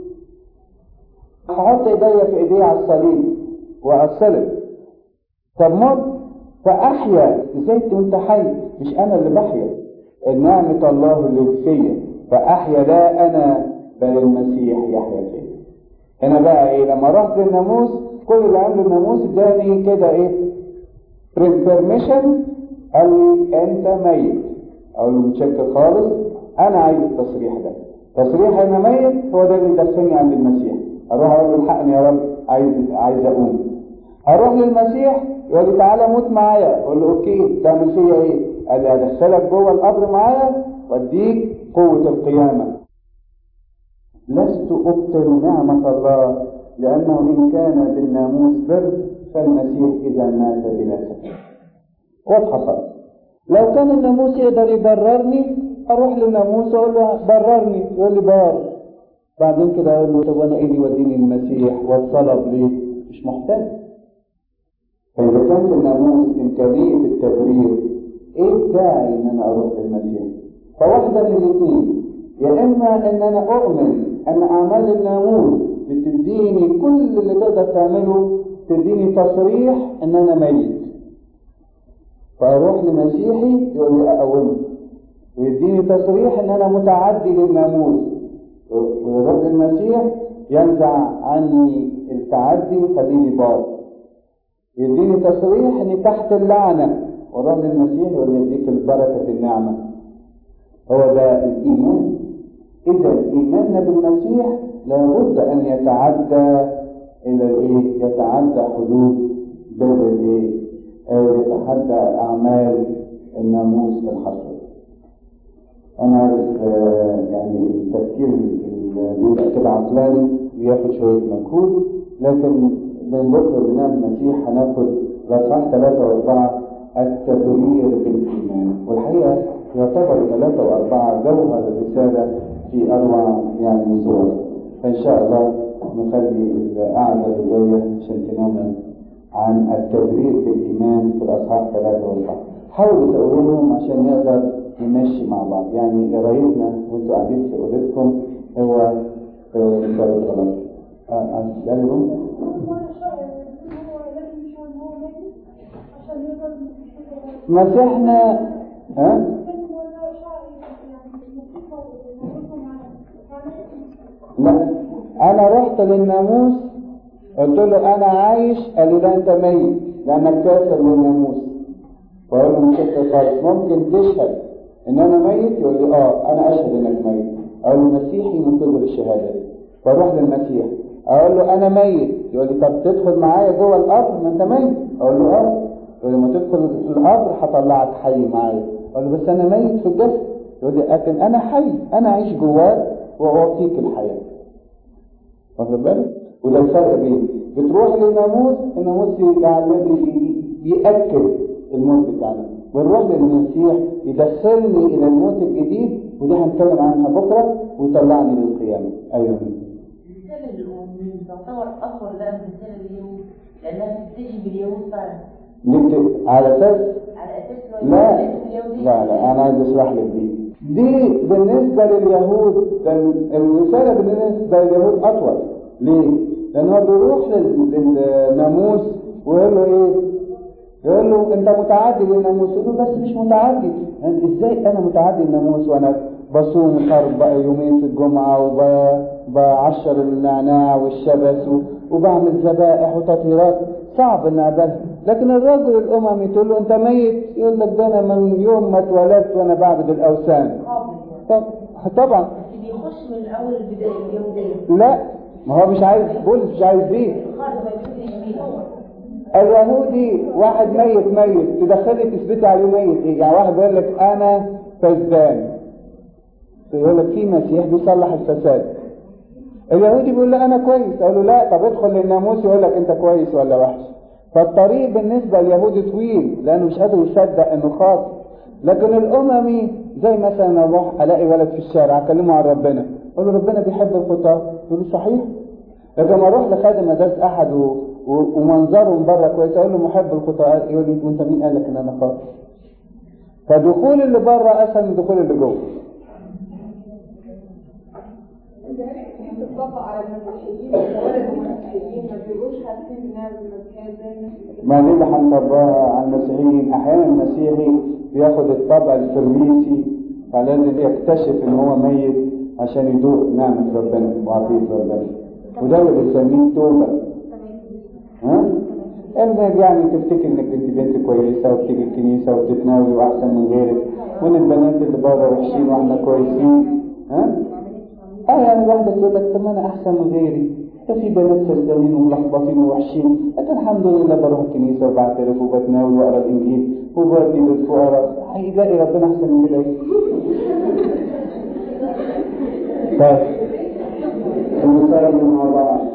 هحط ايديا في ايديه على الصليب واصلب طب مت فاحيا ازاي وانت حي مش انا اللي بحيا نعمة الله اللي فيا فاحيا لا انا بل المسيح يحيا فيا هنا بقى ايه لما رحت للناموس كل اللي عمله الناموس اداني كده ايه بيرميشن قال لي انت ميت اقول له متشكر خالص انا عايز التصريح ده تصريح انا ميت هو ده اللي يدخلني عند المسيح اروح اقول له الحقني يا رب عايز عايز اقوم اروح للمسيح يقول لي تعالى موت معايا اقول له اوكي تعمل فيا ايه قال لي ادخلك جوه القبر معايا واديك قوه القيامه لست ابطل نعمه الله لانه ان كان بالناموس بر فالمسيح اذا مات بلا شك واضحه خالص لو كان الناموس يقدر يبررني اروح للناموس واقول له بررني يقول لي بار بعدين كده اقول له طب انا ايه اللي يوديني المسيح واتصلب ليه مش محتاج فاذا كان في الناموس امكانيه التبرير ايه الداعي ان انا اروح للمسيح فواحده من الاثنين يا اما ان انا اؤمن ان اعمال الناموس بتديني كل اللي تقدر تعمله تديني تصريح ان انا ميت فاروح لمسيحي يقول لي اقومه ويديني تصريح ان انا متعدي للناموس ويروح للمسيح ينزع عني التعدي ويخليني بار يديني تصريح اني تحت اللعنه واروح للمسيح يقول لي يديك البركه النعمه هو ده الايمان اذا ايماننا بالمسيح لابد ان يتعدى الى الايه يتعدى حدود بر الايه أو يتحدى أعمال الناموس في الحشر. أنا عارف آه، يعني التفكير اللي بيبقى كده عقلاني بياخد شوية مجهود لكن من بكرة بناء المسيح هناخد الأصحاح ثلاثة وأربعة التبرير بالإيمان والحقيقة يعتبر ثلاثة وأربعة جوهر الرسالة في أروع يعني صور فإن شاء الله نخلي القعدة اللي جاية عشان تنام عن التبرير بالإيمان في الأصحاح ثلاثة وأربعة. حاولوا تقولوهم عشان نقدر نمشي مع بعض، يعني قرايتنا وأنتوا قاعدين في أوضتكم هو آه، رسالة غلط. أسألهم مسيحنا ها؟ لا أنا رحت للناموس قلت له انا عايش قال لي لا انت ميت لانك كافر للناموس فقال له مش خالص ممكن تشهد ان انا ميت يقول لي اه انا اشهد انك ميت اقول له مسيحي منتظر الشهاده دي فاروح للمسيح اقول له انا ميت يقول لي طب تدخل معايا جوه القبر ما انت ميت اقول له اه يقول لي ما تدخل القبر هطلعك حي معايا اقول له بس انا ميت في الجسد يقول لي لكن انا حي انا اعيش جواك واعطيك الحياه واخد بالك وده الفرق بين بتروح للناموس الناموس يعني بيأكد الموت بتاعنا بنروح للمسيح يدخلني الى الموت الجديد ودي هنتكلم عنها بكره ويطلعني للقيامه ايوه الرسالة اللي تعتبر أطول بقى من رسالة اليهود لأنها بتتجه باليهود فعلا جبت على اساس على أساس إنه لا اليهودية لا لا انا عايز اشرح لك دي دي بالنسبه لليهود ده الرساله بالنسبه لليهود اطول ليه؟ لان هو بيروح لل- للناموس ويقول له ايه؟ يقول له انت متعدي للناموس يقول له بس مش متعدي يعني ازاي انا متعدي للناموس وانا بصوم اربع يومين في الجمعه وبعشر النعناع والشبس و- وبعمل ذبائح وتطهيرات صعب ان اقبلها لكن الرجل الاممي تقول له انت ميت يقول لك ده انا من يوم ما اتولدت وانا بعبد الاوثان قابل يعني طب طبعا بس بيخش من أول البداية اليهودية لا ما هو مش عايز بولس مش عايز دي خالد ما يكونش فيه اليهودي واحد ميت ميت تدخلي تثبتي عليه ميت ايه يعني واحد يقول لك انا فسدان يقول لك في مسيح بيصلح الفساد اليهودي بيقول له انا كويس اقول له لا طب ادخل للناموس يقول لك انت كويس ولا وحش فالطريق بالنسبه لليهودي طويل لانه مش قادر يصدق انه خاطئ لكن الاممي زي مثلا اروح الاقي ولد في الشارع اكلمه عن ربنا اقول له ربنا بيحب الخطاه يقول لي صحيح لكن لما اروح لخادم مدرسه احد و... و... ومنظره من بره كويس اقول له محب الخطاه يقول لي وانت مين قال لك ان انا خاطئ فدخول اللي بره اسهل من دخول اللي جوه بتطبق على المسيحيين وولد المسيحيين ما بيبقوش حاسين بنعمة المسيحية زي الناس ما دي اللي هنطبقها على المسيحيين احيانا المسيحي بياخد الطبع الفريسي فلازم يكتشف ان هو ميت عشان يدوق نعمة ربنا وعطية ربنا وده اللي بنسميه توبة ها؟ انك يعني تفتكر انك انت بنت كويسة وبتيجي الكنيسة وبتتناولي واحسن من غيرك وان البنات اللي بره وحشين واحنا كويسين ها؟ اه يعني واحدة تقول لك طب ما انا احسن من غيري ده في بنات فسدانين وملخبطين ووحشين لكن الحمد لله بروح الكنيسة وبعترف وبتناول واقرا الانجيل وبودي للفقراء هيلاقي ربنا احسن من كده ايه؟ طيب المسألة مع بعض